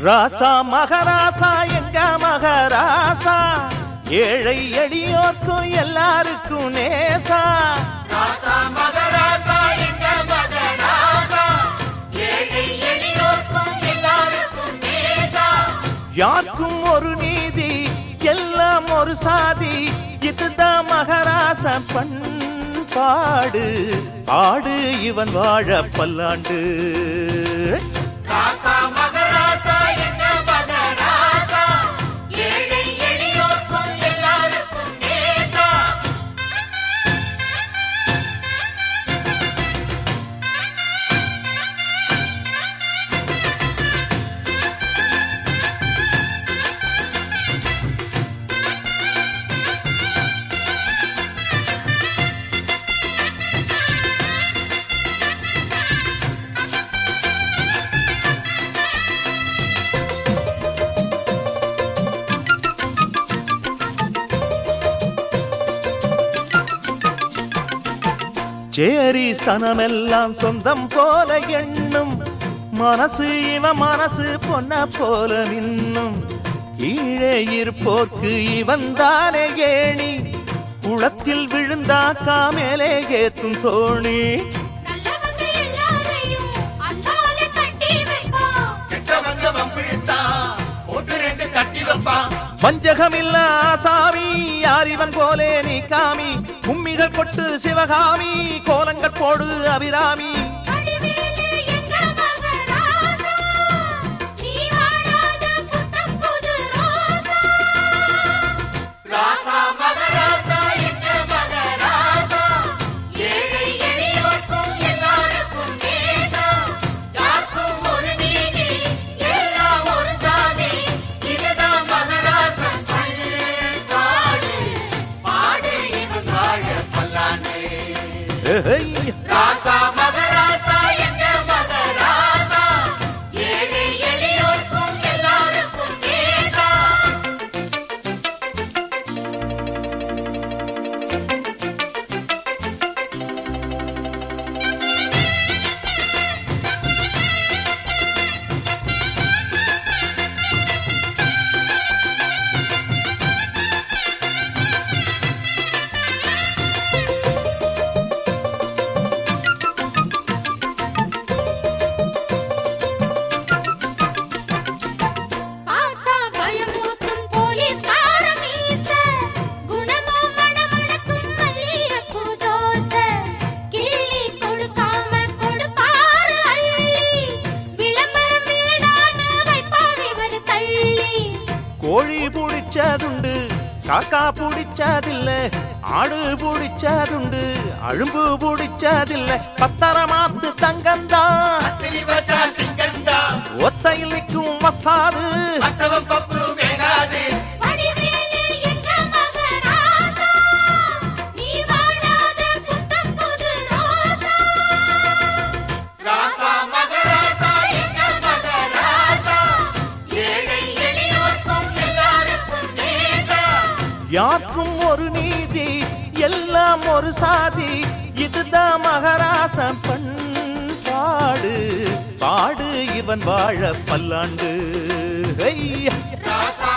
ராசா மகராசா எங்க மகராசா ஏழை எளியோர்க்கும் எல்லாருக்கும் நேசா ராசா மகராசா எங்க மகராசா ஏழை எளியோர்க்கும் எல்லாருக்கும் நேசா யாருக்கும் ஒரு நீதி எல்லாம் ஒரு சாதி இதுதான் மகராச பண்பாடு ஆடு இவன் வாழ பல்லாண்டு ராசா மகராசா எங்க மகராசா ஏழை எளியோர்க்கும் எல்லாருக்கும் நேசா சேரி சனமெல்லாம் சொந்தம் போல எண்ணும் மனசு இவன் மனசு பொன்ன போல நின்னும் கீழே இருப்போர்க்கு இவன் தானே ஏணி குளத்தில் விழுந்தாக்கா மேலே ஏத்தும் தோணி நல்லவங்க எல்லாரையும் அன்பாலே கட்டி வைப்போம் கெட்டவங்க வம்பிழுத்தா ஒன்று ரெண்டு தட்டி வைப்பான் வஞ்சகமில்ல சாமி யார் இவன் போலே நீ காமி கும்மிகள் கொட்டு சிவகாமி கோலங்கள் போடு அபிராமி வடிவேலு எங்க மகராசா நீ வாடாத புத்தம் புது ரோசா ராசா மகராசா எங்க மகராசா ஏழை எளியோர்க்கும் எல்லாருக்கும் நேசா யாருக்கும் ஒரு நீதி எல்லாம் ஒரு சாதி இதுதான் மகராசன் பண்பாடு பாடு இவன் வாழ பல்லாண்டு ஏய், ராசா மகராசா எங்க மகராசா ஏழை எளியோர்க்கும் எல்லாருக்கும் நேசா பார்த்தா பயமுறுத்தும் போலீஸ்கார மீச குணமோ மணமணக்கும் மல்லிகைப்பூ தோசை கிள்ளி கொடுக்காம கொடுப்பாரு அள்ளி விளம்பரம் வேணான்னு வைப்பார் இவர் தள்ளி கோழி புடிச்சதுண்டு காக்கா புடிச்சதில்ல ஆடு புடிச்சதுண்டு அழும்பு புடிச்சதில்ல பத்தரமாத்து தங்கந்தான் அத்திரி வச்சா சிங்கந்தா ஒத்தையில் நிற்கும் வஸ்தாது மத்தவன் பப்பு வேகாது வடிவேலு எங்க மகராசா நீ வாடாத புத்தம் புது ரோசா ராசா மகராசா எங்க மகராசா ஏழை எளியோர்க்கும் எல்லாருக்கும் நேசா யாருக்கும் ஒரு நீதி எல்லாம் ஒரு சாதி இதுதான் மகராசன் பண்பாடு பாடு இவன் வாழ பல்லாண்டு ஐயா ராசா